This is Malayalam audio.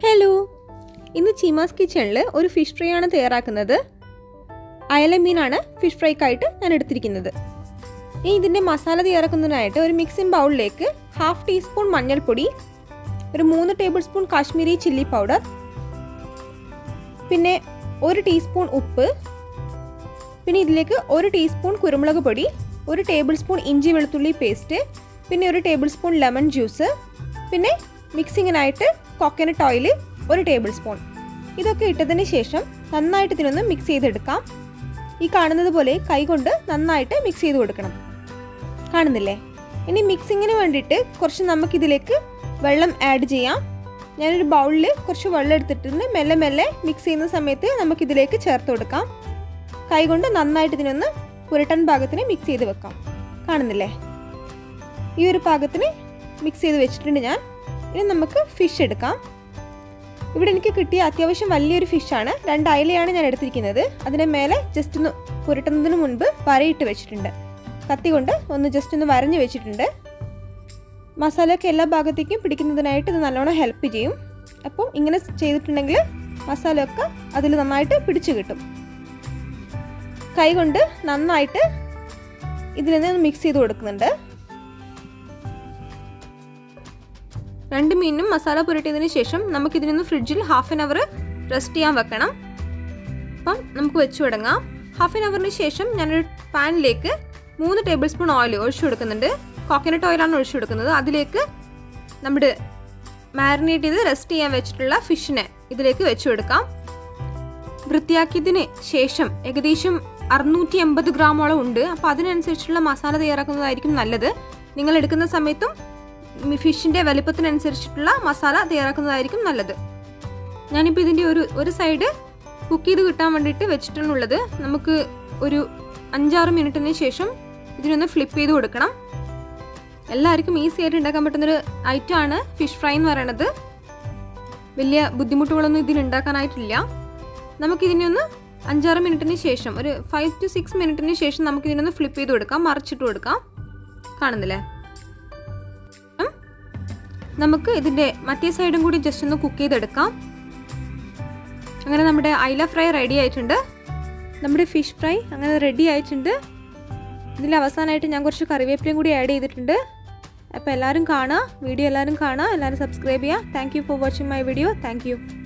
ഹലോ ഇന്ന് ചീമാസ് കിച്ചണിൽ ഒരു ഫിഷ് ഫ്രൈ ആണ് തയ്യാറാക്കുന്നത് അയല മീനാണ് ഫിഷ് ഫ്രൈക്കായിട്ട് ഞാൻ എടുത്തിരിക്കുന്നത് ഇനി ഇതിൻ്റെ മസാല തയ്യാറാക്കുന്നതിനായിട്ട് ഒരു മിക്സിംഗ് ബൗളിലേക്ക് ഹാഫ് ടീസ്പൂൺ മഞ്ഞൾപ്പൊടി ഒരു മൂന്ന് tablespoon Kashmiri chilli powder പിന്നെ ഒരു ടീസ്പൂൺ ഉപ്പ് പിന്നെ ഇതിലേക്ക് ഒരു ടീസ്പൂൺ കുരുമുളക് പൊടി ഒരു ടേബിൾ സ്പൂൺ ഇഞ്ചി വെളുത്തുള്ളി പേസ്റ്റ് പിന്നെ ഒരു ടേബിൾ സ്പൂൺ ലെമൺ ജ്യൂസ് പിന്നെ മിക്സിങ്ങിനായിട്ട് കോക്കനട്ട് ഓയിൽ ഒരു ടേബിൾ സ്പൂൺ ഇതൊക്കെ ഇട്ടതിന് ശേഷം നന്നായിട്ട് ഇതിനൊന്ന് മിക്സ് ചെയ്തെടുക്കാം ഈ കാണുന്നത് പോലെ കൈകൊണ്ട് നന്നായിട്ട് മിക്സ് ചെയ്ത് കൊടുക്കണം കാണുന്നില്ലേ ഇനി മിക്സിങ്ങിന് വേണ്ടിയിട്ട് കുറച്ച് നമുക്കിതിലേക്ക് വെള്ളം ആഡ് ചെയ്യാം ഞാനൊരു ബൗളിൽ കുറച്ച് വെള്ളം എടുത്തിട്ടുണ്ട് മെല്ലെ മെല്ലെ മിക്സ് ചെയ്യുന്ന സമയത്ത് നമുക്കിതിലേക്ക് ചേർത്ത് കൊടുക്കാം കൈകൊണ്ട് നന്നായിട്ട് ഇതിനൊന്ന് പുരട്ടൻ പാകത്തിന് മിക്സ് ചെയ്ത് വെക്കാം കാണുന്നില്ലേ ഈ ഒരു പാകത്തിന് മിക്സ് ചെയ്ത് വെച്ചിട്ടുണ്ട് ഞാൻ ഇനി നമുക്ക് ഫിഷ് എടുക്കാം ഇവിടെ എനിക്ക് കിട്ടിയ അത്യാവശ്യം വലിയൊരു ഫിഷാണ് രണ്ട് അയലയാണ് ഞാൻ എടുത്തിരിക്കുന്നത് അതിൻ്റെ മേലെ ജസ്റ്റ് ഒന്ന് പുരട്ടുന്നതിന് മുൻപ് വരയിട്ട് വെച്ചിട്ടുണ്ട് കത്തി കൊണ്ട് ഒന്ന് ജസ്റ്റ് ഒന്ന് വരഞ്ഞ് വെച്ചിട്ടുണ്ട് മസാലയൊക്കെ എല്ലാ ഭാഗത്തേക്കും പിടിക്കുന്നതിനായിട്ട് ഇത് നല്ലോണം ഹെൽപ്പ് ചെയ്യും അപ്പം ഇങ്ങനെ ചെയ്തിട്ടുണ്ടെങ്കിൽ മസാലയൊക്കെ അതിൽ നന്നായിട്ട് പിടിച്ചു കിട്ടും കൈ കൊണ്ട് നന്നായിട്ട് ഇതിൽ നിന്ന് മിക്സ് ചെയ്ത് കൊടുക്കുന്നുണ്ട് രണ്ട് മീനും മസാല പുരട്ടിയതിന് ശേഷം നമുക്കിതിനൊന്ന് ഫ്രിഡ്ജിൽ ഹാഫ് ആൻ അവർ റെസ്റ്റ് ചെയ്യാൻ വെക്കണം അപ്പം നമുക്ക് വെച്ച് തുടങ്ങാം ഹാഫ് ആൻ അവറിന് ശേഷം ഞാനൊരു പാനിലേക്ക് മൂന്ന് ടേബിൾ സ്പൂൺ ഓയിൽ ഒഴിച്ചു കൊടുക്കുന്നുണ്ട് കോക്കനട്ട് ഓയിലാണ് ഒഴിച്ചു കൊടുക്കുന്നത് അതിലേക്ക് നമ്മുടെ മാരിനേറ്റ് ചെയ്ത് റെസ്റ്റ് ചെയ്യാൻ വെച്ചിട്ടുള്ള ഫിഷിനെ ഇതിലേക്ക് വെച്ച് കൊടുക്കാം വൃത്തിയാക്കിയതിന് ശേഷം ഏകദേശം അറുന്നൂറ്റി എൺപത് ഗ്രാമോളം ഉണ്ട് അപ്പോൾ അതിനനുസരിച്ചുള്ള മസാല തയ്യാറാക്കുന്നതായിരിക്കും നല്ലത് നിങ്ങൾ എടുക്കുന്ന സമയത്തും ഫിഷിൻ്റെ വലുപ്പത്തിനനുസരിച്ചിട്ടുള്ള മസാല തയ്യാറാക്കുന്നതായിരിക്കും നല്ലത് ഞാനിപ്പോൾ ഇതിൻ്റെ ഒരു ഒരു സൈഡ് കുക്ക് ചെയ്ത് കിട്ടാൻ വേണ്ടിയിട്ട് വെച്ചിട്ടാണുള്ളത് നമുക്ക് ഒരു അഞ്ചാറ് മിനിറ്റിന് ശേഷം ഇതിനൊന്ന് ഫ്ലിപ്പ് ചെയ്ത് കൊടുക്കണം എല്ലാവർക്കും ഈസി ആയിട്ട് ഉണ്ടാക്കാൻ പറ്റുന്നൊരു ഐറ്റമാണ് ഫിഷ് ഫ്രൈ എന്ന് പറയുന്നത് വലിയ ബുദ്ധിമുട്ടുകളൊന്നും ഇതിൽ ഉണ്ടാക്കാനായിട്ടില്ല നമുക്കിതിനെ ഒന്ന് അഞ്ചാറ് മിനിറ്റിന് ശേഷം ഒരു ഫൈവ് ടു സിക്സ് മിനിറ്റിന് ശേഷം നമുക്കിതിനൊന്ന് ഫ്ലിപ്പ് ചെയ്ത് കൊടുക്കാം മറിച്ചിട്ട് കൊടുക്കാം കാണുന്നില്ലേ നമുക്ക് ഇതിൻ്റെ മറ്റേ സൈഡും കൂടി ജസ്റ്റ് ഒന്ന് കുക്ക് ചെയ്തെടുക്കാം അങ്ങനെ നമ്മുടെ ഐല ഫ്രൈ റെഡി ആയിട്ടുണ്ട് നമ്മുടെ ഫിഷ് ഫ്രൈ അങ്ങനെ റെഡി ആയിട്ടുണ്ട് ഇതിൽ അവസാനമായിട്ട് ഞാൻ കുറച്ച് കറിവേപ്പിലയും കൂടി ആഡ് ചെയ്തിട്ടുണ്ട് അപ്പോൾ എല്ലാവരും കാണുക വീഡിയോ എല്ലാവരും കാണുക എല്ലാവരും സബ്സ്ക്രൈബ് ചെയ്യുക thank you for watching my video thank U